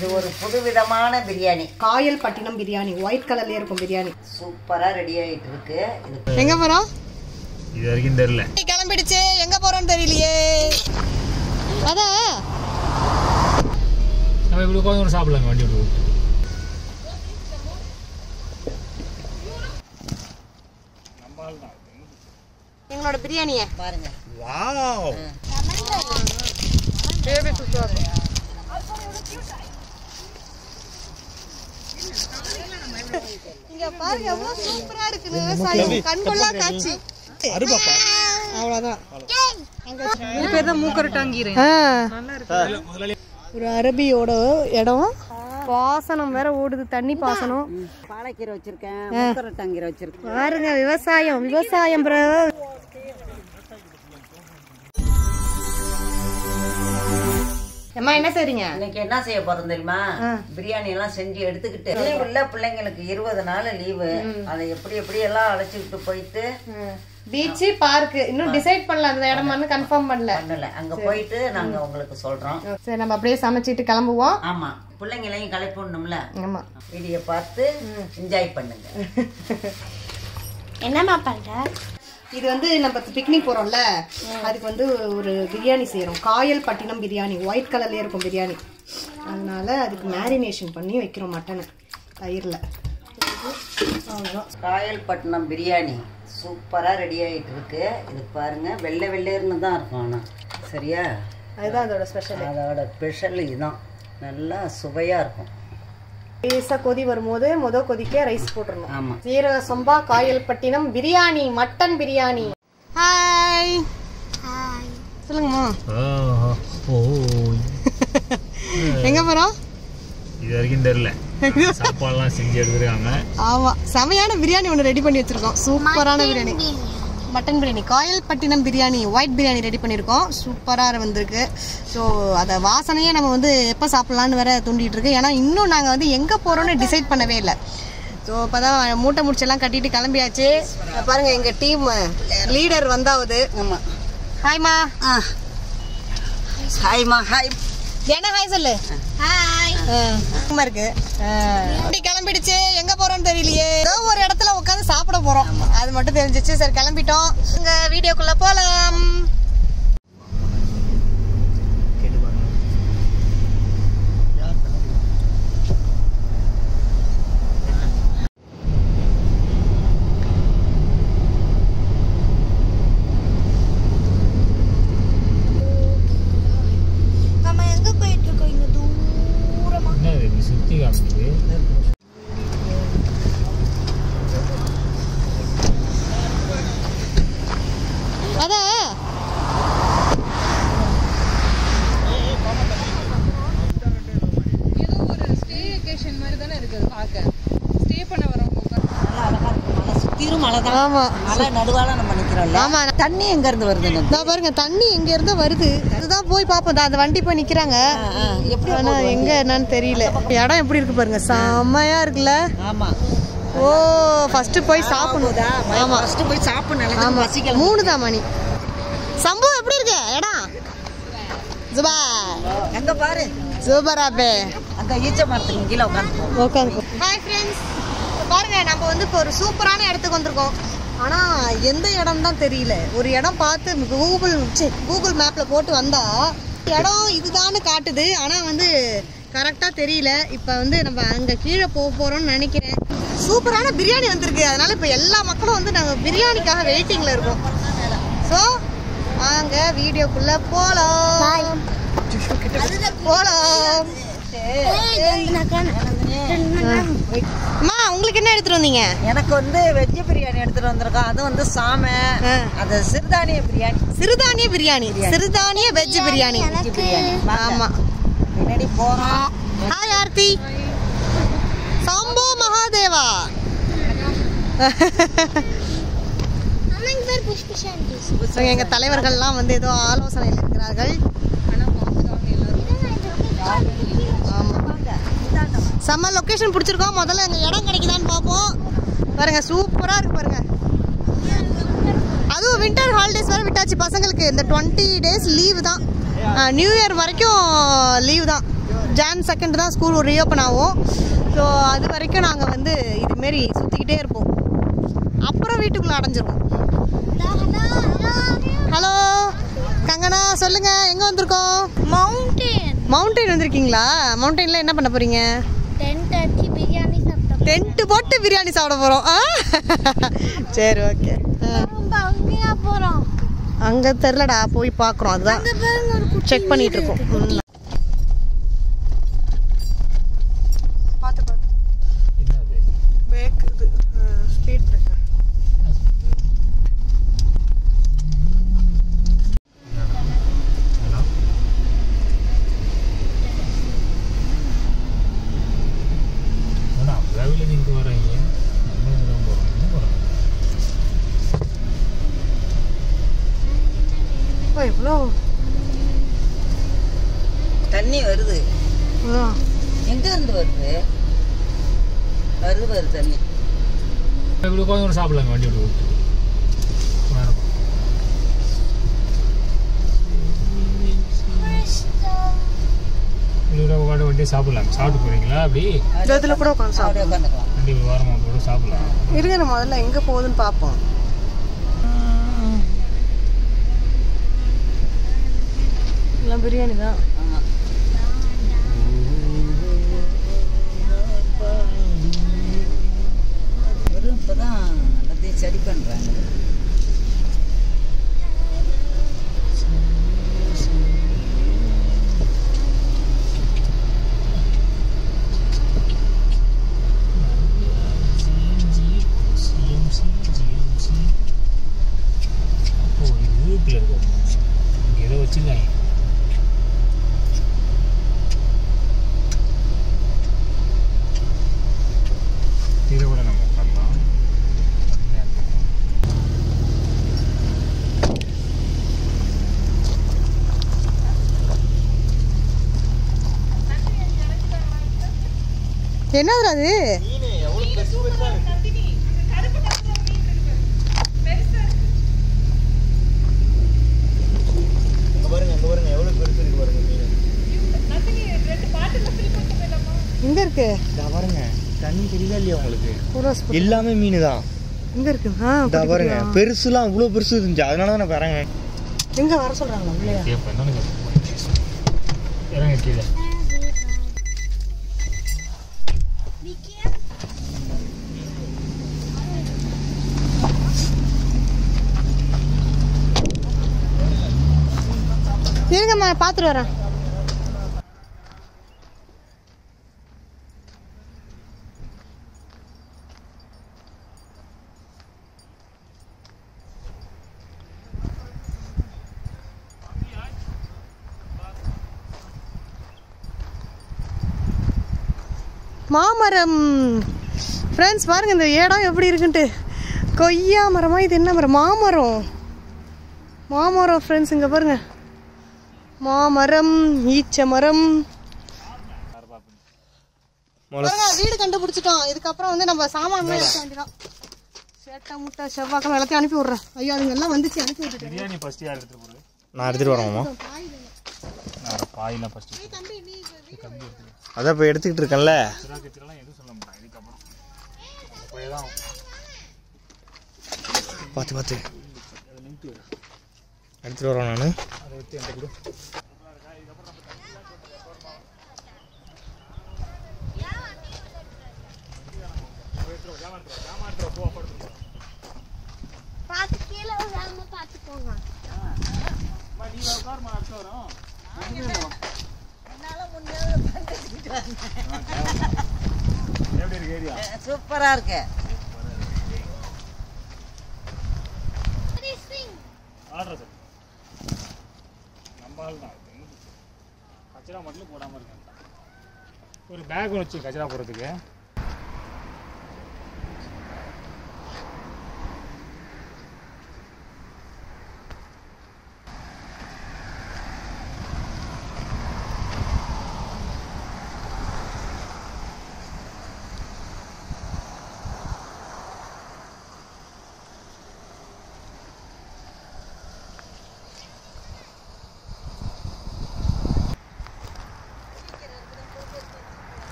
இது ஒரு புதுவிதமான பிரியாணி காயல் பட்டினம் பிரியாணி ஒயிட் கலர்லயே இருக்கும் பிரியாணி சூப்பரா ரெடி ஆயிட்டு இருக்கு இது எங்க போறோம் இது வரைக்கும் தெரியல கிளம்பிடுச்சு எங்க போறோம்னு தெரியலையே அதான் நம்ம இப்படி உட்காந்து சாப்பிடலாங்க வண்டி விட்டு எங்களோட பிரியாணிய பாருங்க இங்க பாருங்க எவ்வளவு சூப்பரா இருக்கு விவசாயம் கண்கொள்ளா காட்சி அவ்வளவுதான் இது பேர் தான் மூக்கரட்டாங்கீரை ஒரு அரபியோட இடம் பாசனம் வேற ஓடுது தண்ணி பாசனம் பாலைக்கீரை வச்சிருக்கேன் முக்கரட்டாங்கீரை வச்சிருக்கேன் பாருங்க விவசாயம் விவசாயம் bro. அம்மா என்ன செய்றீங்க இன்னைக்கு என்ன செய்ய போறோம் தெரியுமா பிரியாணி எல்லாம் செஞ்சு எடுத்துக்கிட்டு லீவ் இல்ல பிள்ளைங்களுக்கு இருபது நாள் லீவு அதை எப்படி எப்படி எல்லாம் அழைச்சிக்கிட்டு போயிட்டு பீச் பார்க் இன்னும் டிசைட் பண்ணல அந்த இடமான்னு கன்ஃபார்ம் பண்ணல பண்ணல அங்க போயிட்டு நாங்க உங்களுக்கு சொல்றோம் சரி நம்ம அப்படியே சமைச்சிட்டு கிளம்புவோம் ஆமா பிள்ளைங்களையும் கலைப்படணும்ல ஆமா வீடியோ பார்த்து என்ஜாய் பண்ணுங்க என்னம்மா பண்ற இது வந்து நம்ம பிக்னிக் போறோம்ல அதுக்கு வந்து ஒரு பிரியாணி செய்யறோம் காயல் பட்டினம் பிரியாணி ஒயிட் கலர்லயே இருக்கும் பிரியாணி அதனால அதுக்கு மேரினேஷன் பண்ணி வைக்கிறோம் மட்டனை தயிர்ல அவ்வளோதான் காயல்பட்டினம் பிரியாணி சூப்பரா ரெடி ஆயிட்டு இருக்கு இது பாருங்க வெள்ளை வெள்ளையர்னு தான் இருக்கும் ஆனா சரியா அதுதான் அதோட ஸ்பெஷல் அதோட ஸ்பெஷல் இதுதான் நல்லா சுவையா இருக்கும் லேசா கொதி வரும்போது முத கொதிக்க ரைஸ் போட்டுறணும் ஆமா சீரக சம்பா Kayalpattinam biryani mutton biryani hi சொல்லுங்கம்மா ஓ எங்க போறோம் இது வரைக்கும் தெரியல சாப்பாடுலாம் செஞ்சு எடுத்துருக்காங்க ஆமா செமையான பிரியாணி ஒன்று ரெடி பண்ணி வச்சிருக்கோம் சூப்பரான biryani mutton biryani Kayalpattinam biryani white biryani ready பண்ணியிருக்கோம் சூப்பராக வந்திருக்கு ஸோ அதை வாசனையே நம்ம வந்து எப்போ சாப்பிட்லான்னு வேற தூண்டிட்டு இருக்கு ஏன்னா இன்னும் நாங்கள் வந்து எங்கே போகிறோன்னு டிசைட் பண்ணவே இல்லை ஸோ இப்போ தான் மூட்டை முடிச்செல்லாம் கட்டிட்டு கிளம்பியாச்சு இங்க பாருங்க எங்கள் டீம் லீடர் வந்தாவது ஆமா ஹாய்மா ஹாய்மா ஹாய் என்ன ஹாய் சொல்லு ஹாய் இருக்கு இப்படி கிளம்பிடுச்சு எங்க போறோம்னு தெரியலையே ஏதோ ஒரு இடத்துல உட்காந்து சாப்பிட போறோம் அது மட்டும் தெரிஞ்சிச்சு சரி கிளம்பிட்டோம் இங்க வீடியோக்குள்ள போலாம் நம்ம எங்க போயிட்டு இருக்கோம் இங்க தூரமா என்ன இது இப்படி சுற்றி காமிக்குது அதான் ஏதோ ஒரு ஸ்டே வெக்கேஷன் மாதிரி தானே இருக்குது பார்க்க ஸ்டே பண்ண வரவங்க உட்கார்ந்து நல்லா அழகா இருக்கு மலை சுத்திரும் மலை தான் ஆமா மலை நடுவால நம்ம நிக்கிறோம்ல ஆமா தண்ணி எங்க இருந்து வருது நான் பாருங்க தண்ணி எங்க இருந்து வருது அதுதான் போய் பாப்போம் தா, அந்த வண்டி போய் நிக்கிறாங்க எப்படி ஆனா எங்க என்னன்னு தெரியல இடம் எப்படி இருக்கு பாருங்க செம்மையா இருக்குல்ல ஆமா ஓ ஃபர்ஸ்ட் போய் சாப்பிடணும் ஆமா ஃபர்ஸ்ட் போய் சாப்பிடணும் ஆமா பசிக்கல மூணு தான் மணி சம்பு எப்படி இருக்கு இடம் சுபா அங்க பாரு சூப்பரா பே அங்க ஈச்ச மரத்துக்கு கீழே உட்காந்து உட்காந்து ஹாய் ஃப்ரெண்ட்ஸ் பாருங்க நம்ம வந்து இப்போ ஒரு சூப்பரான இடத்துக்கு வந்திருக்கோம் ஆனா எந்த இடம் தான் தெரியல ஒரு இடம் பார்த்து கூகுள் ச்சே, கூகுள் மேப்ல போட்டு வந்தா இடம் இதுதான்னு காட்டுது ஆனா வந்து கரெக்டா தெரியல இப்போ வந்து நம்ம அங்க கீழே போக போறோம்னு நினைக்கிறேன் சூப்பரான பிரியாணி வந்திருக்கு அதனால இப்போ எல்லா மக்களும் வந்து நாங்க பிரியாணிக்காக வெயிட்டிங்ல இருக்கோம் ஸோ வாங்க வீடியோக்குள்ள போலாம் போலாம் அம்மா உங்களுக்கு என்ன எடுத்துட்டு வந்தீங்க எனக்கு வந்து வெஜ் பிரியாணி எடுத்துட்டு வந்திருக்கோம் அது வந்து சாமை ஆ. அது சிறுதானிய பிரியாணி சிறுதானிய பிரியாணி சிறுதானிய வெஜ் பிரியாணி வெஜ் பிரியாணி ஆமா பின்னாடி போறோம் ஹாய் ஆர்த்தி சம்போ மகாதேவா அம்மா பேர் புஷ்பிஷான் So, எங்க தலைவர்கள்லாம் வந்து ஏதோ ஆலோசனையில் இருக்கிறார்கள் ஆமா செம்ம லொக்கேஷன் பிடிச்சிருக்கோம் முதல்ல எங்க இடம் கிடைக்குதான்னு பார்ப்போம் பாருங்க சூப்பரா இருக்கு பாருங்க அதுவும் வின்டர் ஹாலிடேஸ் வேற விட்டாச்சு பசங்களுக்கு இந்த டுவெண்ட்டி டேஸ் லீவு தான் நியூ இயர் வரைக்கும் லீவு தான் ஜான் செகண்ட் தான் ஸ்கூல் ரீஓப்பன் ஆகும் ஸோ அது வரைக்கும் நாங்கள் வந்து இதுமாரி சுற்றிக்கிட்டே இருப்போம் அப்புறம் வீட்டுக்குள்ளே அடைஞ்சிருவோம் ஹலோ கங்கனா சொல்லுங்க எங்கே வந்திருக்கோம் மவுண்டன் மவுண்டைன் வந்திருக்கீங்களா மவுண்டைனில் என்ன பண்ண போகிறீங்க டென் தேர்ட்டி பிரியாணி சாப்பிட்டோம் டென்ட்டு போட்டு பிரியாணி சாப்பிட போகிறோம் ஆ சரி ஓகே ரொம்ப அங்கேயா போறோம் அங்கே தெரிலடா போய் பார்க்குறோம் அதுதான் அங்க பாருங்க ஒரு குட்டி செக் பண்ணிட்டு வீடு இருக்கோம் இருக்கு. ம். பார்த்து பார்த்து என்னது பேக் இது ஸ்பீட் பிரேக்கர் ஹலோ ஆனால் அவ்வளோ இங்கே வராங்க நம்ம இங்கே தான் போகிறோம் என்ன போகிறோம் இப்போ எவ்வளோ தண்ணி வருது அதான். எங்க இருந்து வருது வருது வருது தண்ணி இப்படி உட்காந்து சாப்பிடலாங்க வண்டி விட்டு விட்டு நேரம் இப்படி உட்காந்து வண்டியை சாப்பிடலாம் சாப்பிட்டு போகிறீங்களா அப்படி இந்த இதில் கூட உட்காந்து அப்படியே சாப்பிடுவோம் உட்காந்துக்கலாம் வண்டி வாரமாக கூட சாப்பிடலாம் இருங்க நம்ம முதல்ல எங்கே போகுதுன்னு பார்ப்போம் எல்லாம் பிரியாணி தான் ஆமா வெறும் இப்பதான் எல்லாத்தையும் சரி பண்றாங்க ஓ இது வீட்டில் இருக்கும் இங்கே ஏதோ வச்சுருக்காங்க இதை கூட நம்ம உட்காரலாம் அருமையா இருக்கும். என்னதுடா அது எங்க இருக்கு இதா பாருங்க தண்ணி தெரியுதா இல்லையா உங்களுக்கு பூரா எல்லாமே மீன் தான் எங்க இருக்கு ஆ இதா குட்டி பாருங்க குட்டியா. பெருசுலாம் இவ்வளோ பெருசு இருந்துச்சு அதனால தான் நான் வரேங்க எங்க வர சொல்றாங்களா இல்லையா கேட்பேன் தானே கேட்பேன் இறங்க கீழே இருங்கம்மா பார்த்துட்டு வரேன் மாமரம் ஃப்ரெண்ட்ஸ் பாருங்க இந்த இடம் எப்படி இருக்குன்ட்டு கொய்யா மரமா இது என்ன மரம் மாமரம் மாமரம் ஃப்ரெண்ட்ஸ் இங்கே பாருங்க மாமரம் ஈச்ச மரம் பாருங்க, வீடு கண்டுபிடிச்சிட்டோம் இதுக்கப்புறம் வந்து நம்ம சாமான் எடுக்க வேண்டியதான் சேட்டை முட்டை செவ்வாய்க்கிழமை எல்லாத்தையும் அனுப்பி விட்றேன் ஐயோ அதுங்க எல்லாம் வந்துச்சு அனுப்பி விட்டுட்டேன் பிரியாணி ஃபஸ்ட்டு யார் எடுத்துகிட்டு போகிறது நான் எடுத்துகிட்டு வரேன்மா நான் பாயெல்லாம் ஃபஸ்ட்டு அதான் இப்போ எடுத்துக்கிட்டு இருக்கேன்ல சிராக்கத்துலாம் எதுவும் சொல்ல மாட்டேன் இதுக்கப்புறம் போய் தான் பார்த்து பார்த்து எடுத்துகிட்டு வரேன் நான் அதை எடுத்து என்கிட்ட கொடு பார்த்து கீழே விழாம பார்த்துக்கோங்க சூப்பரா இருக்கு ஆர்டர் சார் நம்ம ஆள் தான் கச்சரா மட்டும் போடாமல் இருக்கேன் ஒரு பேக் ஒன்று வச்சு கச்சரா போடுறதுக்கு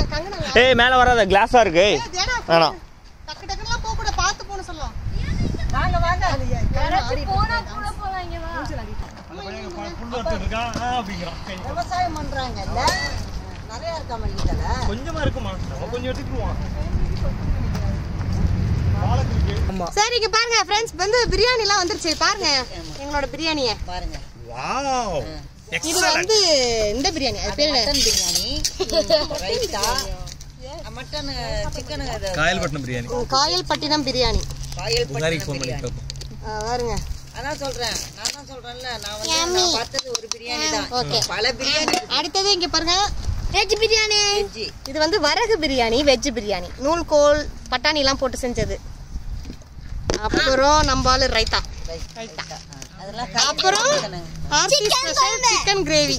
கங்கனா ஏய் மேலே வராத கிளாஸாக இருக்கு தேடா வேணாம் டக்கு டக்குலாம் போக கூட பார்த்து போன சொல்லலாம் வாங்க வாங்க விவசாயம் பண்றாங்கல்ல நிறைய இருக்கா மல்லித்தலை கொஞ்சமாக இருக்குமா நம்ம கொஞ்சம் எடுத்துக்குவோம் சரி இங்க பாருங்க ஃப்ரெண்ட்ஸ் வந்து பிரியாணி எல்லாம் வந்துருச்சு பாருங்க எங்களோட பிரியாணிய பாருங்க வாவ் இது வந்து இந்த பிரியாணி அது பேர் என்ன? Mutton biryani raita mutton chicken Kayalpattinam biryani Kayalpattinam biryani Kayal உங்காரிக்கு ஃபோன் பண்ணி பிரியாணி பார்ப்போம் ஆ, பாருங்க அதான் சொல்றேன் நான் தான் சொல்றேன்ல நான் வந்து நான் பார்த்தது ஒரு பிரியாணி Okay. தான் பல பிரியாணி அடுத்தது இங்க பாருங்க வெஜ் பிரியாணி வெஜ்ஜி இது வந்து வரகு பிரியாணி வெஜ் பிரியாணி நூல்கோல் பட்டாணி எல்லாம் போட்டு செஞ்சது அப்புறம் நம்ம ஆளு ரைத்தா அதெல்லாம் அப்புறம் சிக்கன் கிரேவி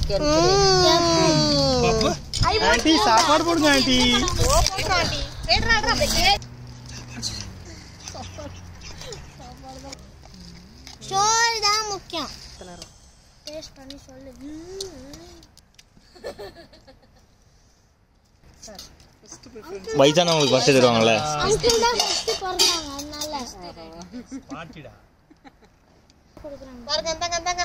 ஆண்டி சாப்பாடு போடுங்க ஆண்டி சோறு தான் முக்கியம் டேஸ்ட் பண்ணி சொல்லு வயசானவங்களுக்கு ஃபஸ்ட்டு தருவாங்கல்ல அங்கிள் தான் ஃபர்ஸ்ட் பிறந்தாங்க அதனால பாட்டிடா பாருங்க இந்தாங்க இந்தாங்க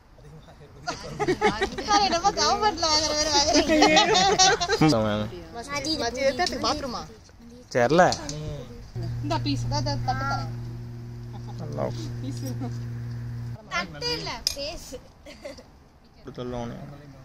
சார், என்னமோ கவர்மெண்ட்ல வாங்குற மாதிரி வாங்குறீங்க மச்சி, எடுத்து பாத்ரூமா தெரில இந்த பீஸ் தட்டு தரேன் நல்லா தட்டு இல்ல பேஸ் சொல்லுவோம்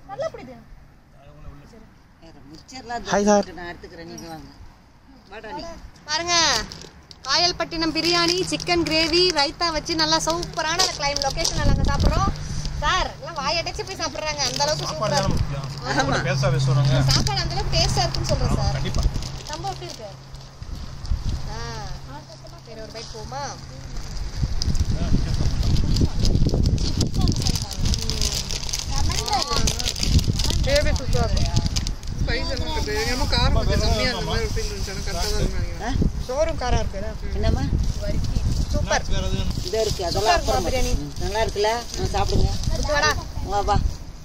மிச்சர்லாம் ஹாய் சார் நான் எடுத்துக்கிறேன் நீங்க வாங்க வாடா நீ பாருங்க காயல்பட்டினம் பிரியாணி சிக்கன் கிரேவி ரைத்தா வச்சு நல்லா சூப்பரான கிளைம் லொகேஷன் நாங்க சாப்பிடுறோம் சார் எல்லாம் வாயடைச்சு போய் சாப்பிடுறாங்க அந்த அளவுக்கு சூப்பரா இருக்கு பேச பேசுவாங்க சாப்பாடு அந்த அளவுக்கு டேஸ்டா இருக்குன்னு சொல்றேன் சார் நம்ம எப்படி இருக்கு ஆ சரி ஒரு பைட் போமா ஸ்பைஸ் எல்லாம் இருக்குது என்னமோ காரம் கொஞ்சம் கம்மியாக இருந்த மாதிரி ஃபீல் இருந்துச்சு ஆனால் கரெக்டாக தான் இருக்கு நினைக்கிறேன் சோறும் காரம் இருக்குதா என்னம்மா சூப்பர் இதோ இருக்கு அதெல்லாம் அப்புறம் பிரியாணி. ம், நல்லா இருக்குல்ல ஆ, சாப்பிடுங்க வாடா வா வா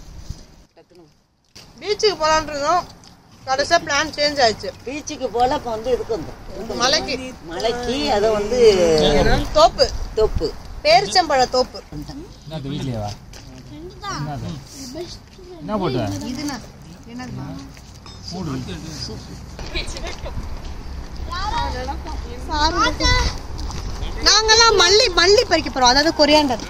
பீச்சுக்கு போலான்னு இருந்தோம் கடைசியா பிளான் சேஞ்ச் ஆயிடுச்சு பீச்சுக்கு போல இப்போ வந்து இதுக்கு வந்து மலைக்கு மலைக்கு அதை வந்து தோப்பு தொப்பு பேரிச்சம்பழ தோப்பு என்னது வீட்லயேவா என்ன போட்ட இதுனா என்னதுமா நாங்கெல்லாம் மல்லி மல்லி பறிக்க போறோம் அதாவது கொரியாண்டர்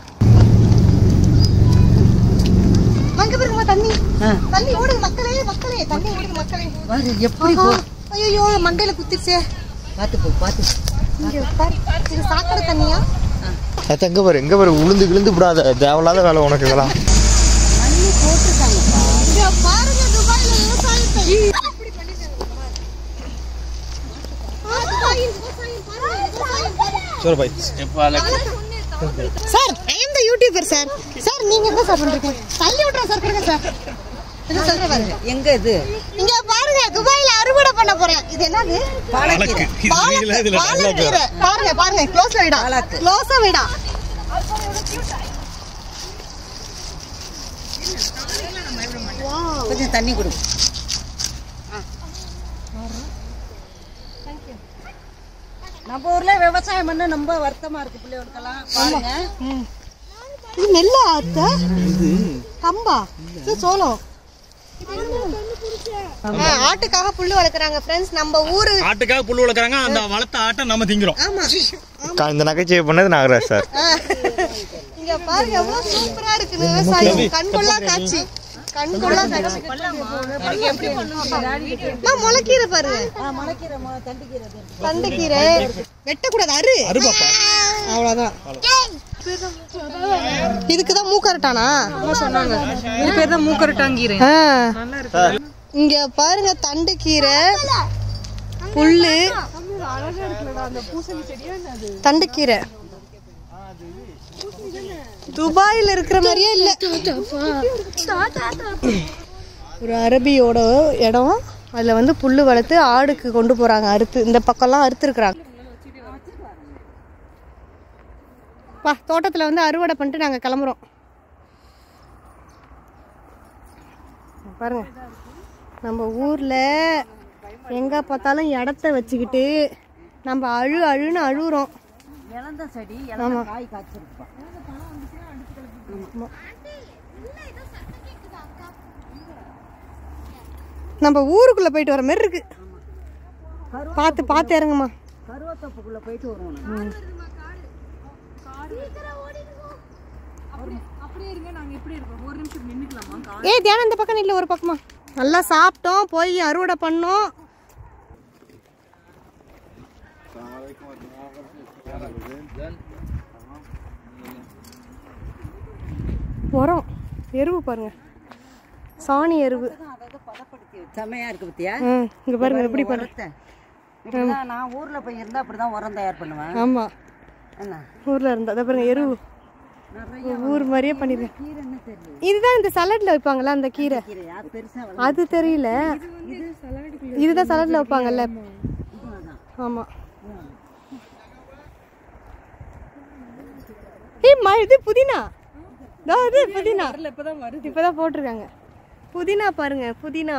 அங்க பாருங்கம்மா தண்ணி தண்ணி ஓடுது மக்களே மக்களே தண்ணி ஓடுது மக்களே எப்படி ஐயோ மண்டையில குத்திருச்சே பார்த்து போ பார்த்து இங்க பாரு இது சாக்கடை தண்ணியா அது எங்கே பாரு எங்கே பாரு உளுந்து விழுந்து விடாத தேவையில்லாத வேலை உனக்கு இதெல்லாம் இங்க பாருங்க துபாயில விவசாயத்தை எப்படி பண்ணிட்டாங்க ஆ, துபாயில் விவசாயம் பாருங்க விவசாயம் பாருங்க சோறு பாய் sir I am the youtuber sir sir நீங்க என்ன சார் பண்றீங்க தள்ளி விட்றேன் சார் கொடுங்க சார் இது சொல்றேன் பாருங்க எங்க இது இங்க பாருங்க துபாயில அறுவடை பண்ண போறேன் இது என்னது பாலக்கீரை பாலக்கு- பாலக்கீரை. பாருங்க பாருங்க க்ளோஸ்ல விடா பாலாக்கு. க்ளோஸா விடா கொஞ்சம் தண்ணி கொடு நம்ம ஊர்ல விவசாயம் பண்ண ரொம்ப வருத்தமா இருக்கு பிள்ளைகளுக்கெல்லாம் பாருங்க இது நெல்லா அத்த கம்பா இது சோளம் ஆ, ஆட்டுக்காக புல்லு வளர்க்குறாங்க ஃப்ரெண்ட்ஸ் நம்ம ஊரு ஆட்டுக்காக புல் வளர்க்குறாங்க அந்த வளர்த்த ஆட்டை நம்ம திங்கிறோம் ஆமா இந்த நகைச்சுவை பண்ணது நாகராஜ் சார் ஆ. இங்க பாருங்க எவ்வளவு சூப்பரா இருக்கு விவசாயம் கண்கொள்ளா காட்சி கண்கொள்ளா காட்சி அம்மா, முளைக்கீரை பாருங்க முளைக்கீரை மொ- தண்டுக்கீரை இது. தண்டுக்கீரை வெட்டக்கூடாது அரு அவ்வளவுதான் இதுக்குதான் மூக்கரட்டானா சொன்னாங்க இது பேர் தான் மூக்கரட்டாங்கீரை இங்க பாருங்க தண்டு கீரை புல்லு தண்டு கீரை துபாயில இருக்கிற மாதிரியே இல்ல ஒரு அரபியோட இடம் அதுல வந்து புல்லு வளர்த்து ஆடுக்கு கொண்டு போறாங்க அறுத்து இந்த பக்கம்லாம் அறுத்து இருக்கிறாங்க வா தோட்டத்துல வந்து அறுவடை பண்ணிட்டு நாங்க கிளம்புறோம் பாருங்க நம்ம ஊரில் எங்கே பார்த்தாலும் இடத்த வச்சுக்கிட்டு நம்ம அழு அழுன்னு அழுகுறோம் இழந்த செடி இழந்த காய் காய்ச்சிருக்குப்பா நம்ம ஊருக்குள்ளே போயிட்டு வர மாதிரி இருக்கு பார்த்து பார்த்து இறங்குமா கருவத்தப்புக்குள்ள போயிட்டு வருவோம் நான். அப்படியே இருங்க நாங்க எப்படி இருக்கோம் ஒரு நிமிஷம் நின்னுக்கலாமா ஏய் தியானம் இந்த பக்கம் இல்லை ஒரு பக்கமா நல்லா சாப்பிட்டோம் போய் அறுவடை பண்ணோம் உரம் எருவு பாருங்க சாணி எருவு அதாவது பதப்படுத்தி வச்சு செமையா இருக்கு பத்தியா ம் இங்க பாருங்க எப்படி பாருங்க உரத்தை இப்படிதான் நான் ஊர்ல போய் இருந்தா அப்படிதான் உரம் தயார் பண்ணுவேன் ஆமா என்ன ஊர்ல இருந்தா அதை பாருங்க எருவு நிறைய ஊர் மாதிரியே பண்ணிருக்கேன் கீரை என்ன தெரியல இதுதான் இந்த சலட்ல வைப்பாங்கல்ல அந்த கீரை கீரை அது பெருசா வள அது தெரியல இதுதான் சலட்ல வைப்பாங்கல்ல ஆமா ஏய் ம இது புதினா இதோ இது புதினா இப்பதான் வருது இப்பதான் போட்டிருக்காங்க புதினா பாருங்க புதினா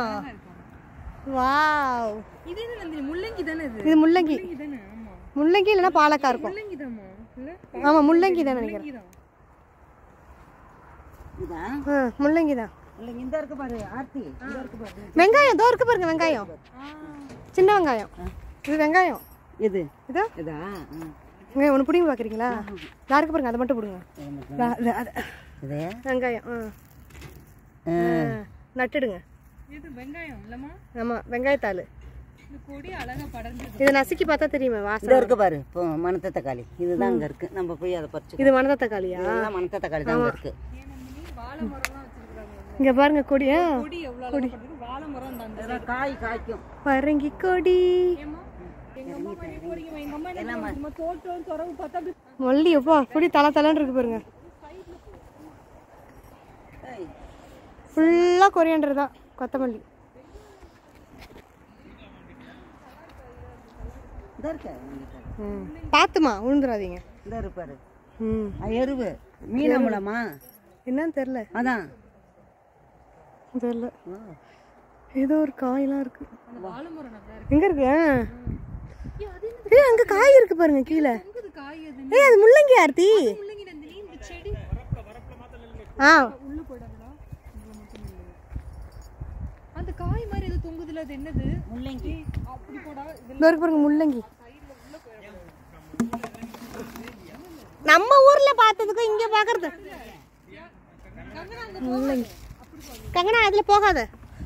வாவ் இது என்ன நந்தினி முள்ளங்கி தானே இது இது முள்ளங்கி தானே ஆமா முள்ளங்கி இல்லைன்னா பாலக்கா இருக்கும் முள்ளங்கி தாமா இல்ல ஆமா முள்ளங்கி தான் நினைக்கிறேன் இதா ஆ, முள்ளங்கி தான் இல்ல இந்த இருக்கு பாரு ஆர்த்தி இந்த இருக்கு பாரு வெங்காயம் இதோ இருக்கு பாருங்க வெங்காயம் சின்ன வெங்காயம் இது வெங்காயம் இது இதோ இதா ஆ. வெங்காயம் ஒன்று பிடிங்க பார்க்குறீங்களா யாருக்கு பாருங்க அதை மட்டும் பிடுங்க இதா, இது, அது. இது வெங்காயம் ஆ ஆ. ஆ, நட்டுடுங்க இது வெங்காயம் இல்லம்மா ஆமாம் வெங்காயத்தாள் இந்த கொடி அழகா படர்ந்து இதை நசுக்கி பார்த்தா தெரியுமே இந்த வாசனை இருக்கு பாரு இப்போ மணத்த தக்காளி இதுதான் அங்க இருக்கு நம்ம போய் அதை பறிச்சு இது மணத தக்காளியா இதெல்லாம் மணத்த தக்காளி தான் அங்க இருக்கு வாழை மரம்லாம் வச்சிருக்காங்க இங்க பாருங்க கொடியா கொடி எவ்வளவு அழகா படர்ந்து வாழை மரம் அந்த அந்த இதெல்லாம் காய் காய்க்கும் பரங்கி கொடி ஏம்மா எங்க அம்மா மாதிரி போறீங்க எங்க அம்மா என்ன சும்மா தோட்டம் துறவு பார்த்தா அப்படி மல்லி எப்பா கொடி தலை தலைன்னு இருக்கு பாருங்க ஃபுல்லாக கொரியாண்டர் தான் கொத்தமல்லி இந்த இருக்கு ம் பார்த்துமா விழுந்துடாதீங்க இந்த இருக்கு பாரு ம் ஆ, எருவு மீனம்பளமா என்னன்னு தெரில அதான் தெரில ஏதோ ஒரு காயெல்லாம் இருக்கு வாழை மரம் நல்லா எங்க இருக்கு ஆ. ஏய் அங்க காய் இருக்கு பாருங்க கீழே இருக்குது காய் அது ஏய் அது முள்ளங்கி ஆர்த்தி முள்ளங்கி நந்தினி இந்த செடி ஆ உள்ள போயிடாதா அந்த காய் மாதிரி ஏதோ தொங்குதுல அது என்னது முள்ளங்கி அப்படி போடா இது இதோ இருக்கு பாருங்க முள்ளங்கி நம்ம ஊர்ல பார்த்ததுக்கும் இங்க பாக்குறது முள்ளங்கி கங்கனா அதுல போகாத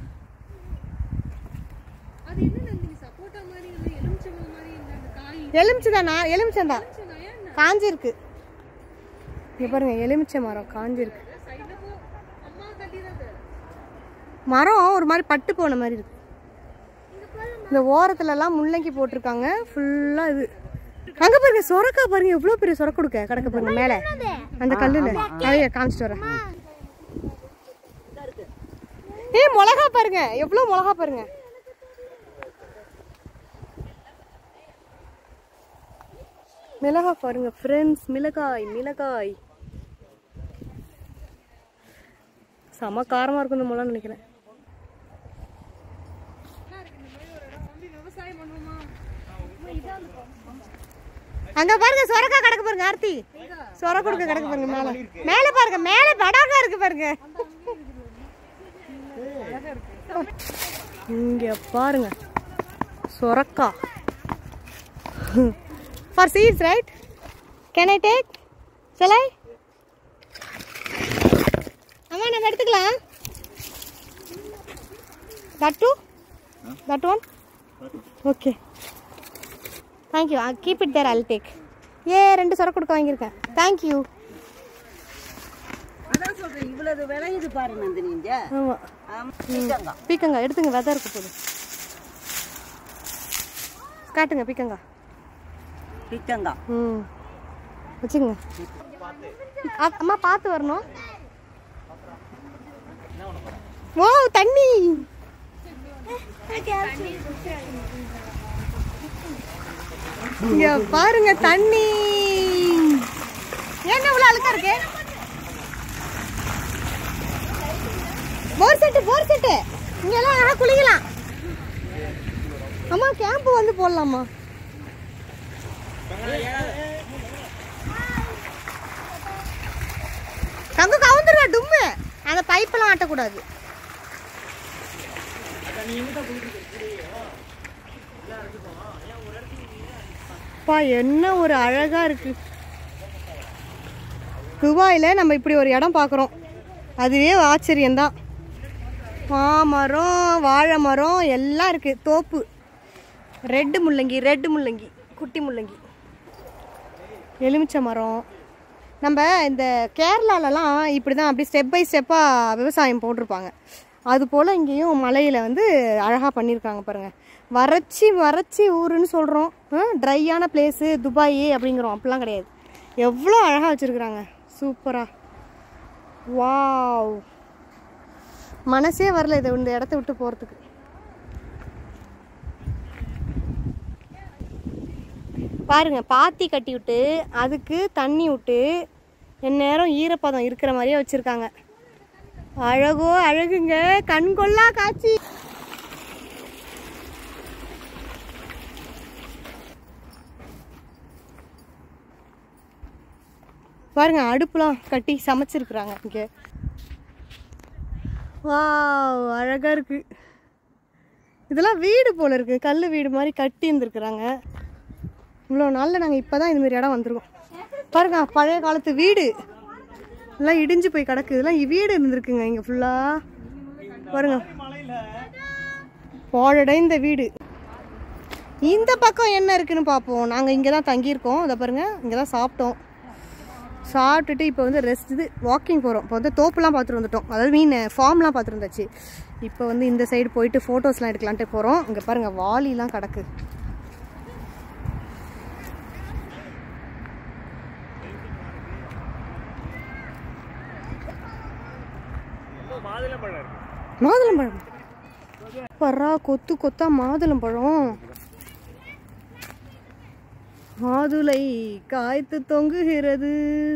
அது என்ன நந்தினி சப்போட்டா மாதிரி இல்ல எலுமிச்சம்பழம் மாதிரி இல்ல அந்த காய் எலுமிச்சதானா எலுமிச்சந்தான் நயா என்ன காஞ்சிருக்கு இங்க பாருங்க எலுமிச்சை மரம் காஞ்சிருக்கு சைடுல போ அம்மா கட்டிடாத மரம் ஒரு மாதிரி பட்டு போன மாதிரி இருக்கு இந்த ஓரத்துல எல்லாம் முள்ளங்கி போட்டிருக்காங்க ஃபுல்லா இது அங்க பாருங்க சொரக்கா பாருங்க எவ்வளவு பெரிய சொரக்க கொடுக்க கிடக்க பாருங்க மேல அந்த கல்லுல நிறைய காமிச்சிட்டு வரேன் ஏய் மிளகா பாருங்க எவ்வளவு மிளகா பாருங்க மிளகா பாருங்க ஃப்ரெண்ட்ஸ் மிளகாய் மிளகாய் செம காரமா இருக்கும் இந்த மிளகான்னு நினைக்கிறேன் விவசாயம் பண்ணுவோமா அங்க பாருங்க சொரக்கா கிடக்கு பாருங்க ஆர்த்தி சொர கொடுக்க கிடக்கு பாருங்க மேல மேல பாருங்க மேல படாக்கா இருக்கு பாருங்க இங்க பாருங்க சொரக்கா for seeds right can I take shall I அம்மா நம்ம எடுத்துக்கலாம் that two that one okay thank you keep it there I'll take a ரெண்டு சொர கொடுக்க வாங்கியிருக்கேன் தேங்க்யூ அதான் சொல்றேன் இவ்வளவு விளையுது பாரு நந்தினி இங்க ஆமாம் ஆமா பீக்கங்கா. பீக்கங்காய் எடுத்துங்க விதை இருக்க போகுது காட்டுங்க பீக்கங்காய் பீக்கங்கா ம் வச்சுங்க அ- அம்மா பார்த்து வரணும் ஓ தண்ணி இங்க பாருங்க தண்ணி ஏன் இவ்வளவு அழுக்கா இருக்கு போர் செட்டு போர் செட்டு இங்கெல்லாம் அழகா குளிக்கலாம் அம்மா கேம்ப் வந்து போடலாமா அங்க கவுந்துருவா டும்மு அந்த பைப்பெல்லாம் ஆட்டக்கூடாது பா என்ன ஒரு அழகா இருக்கு துபாயில் நம்ம இப்படி ஒரு இடம் பார்க்குறோம் அதுவே ஆச்சரியம்தான் மாமரம் வாழை மரம் எல்லாம் இருக்குது தோப்பு ரெட்டு முள்ளங்கி ரெட்டு முள்ளங்கி குட்டி முள்ளங்கி எலுமிச்சை மரம் நம்ம இந்த கேரளாலலாம் இப்படி தான் அப்படி ஸ்டெப் பை ஸ்டெப்பாக விவசாயம் போட்டிருப்பாங்க அது போல் இங்கேயும் மலையில் வந்து அழகாக பண்ணியிருக்காங்க பாருங்கள் வறட்சி வறட்சி ஊருன்னு சொல்கிறோம் ட்ரையான பிளேஸு துபாய் அப்படிங்கிறோம் அப்படிலாம் கிடையாது எவ்வளோ அழகாக வச்சுருக்குறாங்க சூப்பராக வாவ் மனசே வரல இதை இந்த இடத்த விட்டு போகிறதுக்கு பாருங்க பாத்தி கட்டி விட்டு அதுக்கு தண்ணி விட்டு எந்நேரம் ஈரப்பதம் இருக்கிற மாதிரியே வச்சுருக்காங்க அழகோ அழகுங்க கண்கொள்ளா காட்சி பாருங்க அடுப்புலாம் கட்டி சமைச்சிருக்கிறாங்க இங்கே வாவ் அழகா இருக்கு இதெல்லாம் வீடு போல இருக்கு கல் வீடு மாதிரி கட்டி இருந்திருக்கிறாங்க இவ்வளோ நாளில் நாங்கள் இப்போ தான் இதுமாரி இடம் வந்திருக்கோம் பாருங்க பழைய காலத்து வீடு எல்லாம் இடிஞ்சு போய் கிடக்கு இதெல்லாம் இ- வீடு இருந்திருக்குங்க இங்கே ஃபுல்லாக பாருங்க பாழடைந்த வீடு இந்த பக்கம் என்ன இருக்குன்னு பார்ப்போம் நாங்கள் இங்கே தான் தங்கியிருக்கோம் இதை பாருங்க இங்கே தான் சாப்பிட்டோம் சாப்பிட்டுட்டு இப்போ வந்து ரெஸ்ட் இது வாக்கிங் போகிறோம் இப்போ வந்து தோப்புலாம் பார்த்துட்டு வந்துட்டோம் அதாவது மீன் ஃபார்ம்லாம் பார்த்துட்டு இருந்தாச்சு இப்போ வந்து இந்த சைடு போயிட்டு ஃபோட்டோஸ்லாம் எடுக்கலான்ட்டு போகிறோம் இங்கே பாருங்கள் வாலிலாம் கிடக்கு மாதுளம்பழம் பரா கொத்து கொத்தா மாதுளம்பழம் மாதுளை காய்த்து தொங்குகிறது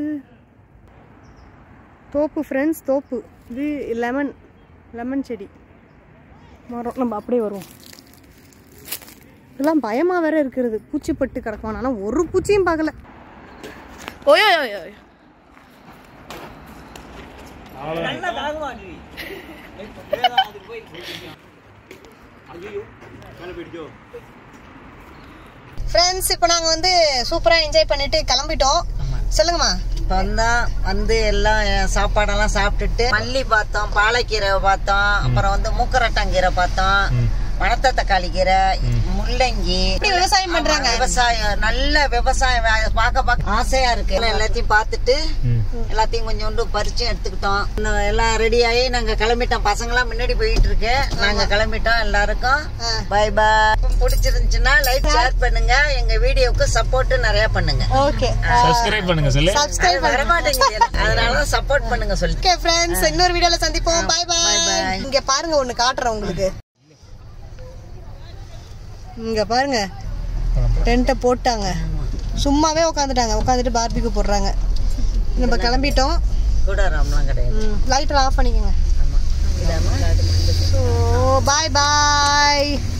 தோப்பு ஃப்ரெண்ட்ஸ் தோப்பு இது லெமன் லெமன் செடி மரம் நம்ம அப்படியே வருவோம் இதெல்லாம் பயமாக வேற இருக்கிறது பூச்சிப்பட்டு கிடக்கும் ஆனால் ஒரு பூச்சியும் பார்க்கல ஓயோ ஓயோ ஃப்ரெண்ட்ஸ் இப்போ நாங்கள் வந்து சூப்பராக என்ஜாய் பண்ணிட்டு கிளம்பிட்டோம் சொல்லுங்கம்மா இப்போ வந்தோம் வந்து எல்லாம் சாப்பாடெல்லாம் சாப்பிட்டுட்டு மல்லி பார்த்தோம் பாலைக்கீரை பார்த்தோம் அப்புறம் வந்து மூக்கரட்டாங்கீரை பார்த்தோம் மணத்த தக்காளி கீரை முள்ளங்கி எப்படி விவசாயம் பண்றாங்க ஆமா, விவசாயம் நல்ல விவசாயம் வே- பார்க்க பார்க்க ஆசையா இருக்கு எல்லாம் எல்லாத்தையும் பார்த்துட்டு எல்லாத்தையும் கொஞ்சோண்டு பறிச்சு எடுத்துக்கிட்டோம் இன்னும் எல்லாம் ரெடி ஆகி நாங்க கிளம்பிட்டோம் பசங்க எல்லாம் முன்னாடி போயிட்டு இருக்கு நாங்க கிளம்பிட்டோம் எல்லாருக்கும் பை பாய் பிடிச்சிருந்துச்சுன்னா லைக் ஷேர் பண்ணுங்க எங்க வீடியோவுக்கு சப்போர்ட் நிறைய பண்ணுங்க ஓகே சப்ஸ்கிரைப் பண்ணுங்க சொல்லு சப்ஸ்கிரைப் வர மாட்டேங்குது அதனாலதான் சப்போர்ட் பண்ணுங்க சொல்லி ஓகே ஃப்ரெண்ட்ஸ் இன்னொரு வீடியோல சந்திப்போம் பை bye பை bye. இங்க பாருங்க ஒண்ணு காட்டுறேன் உங்களுக்கு இங்க பாருங்க டென்ட்டை போட்டாங்க சும்மாவே உட்காந்துட்டாங்க உட்காந்துட்டு பார்பிக்கு போடுறாங்க நம்ம கிளம்பிட்டோம் கூட ராம்லாம் கிடையாது லைட்டர் ஆஃப் பண்ணிக்கோங்க ஆமா இதாம ஸோ பாய் பாய்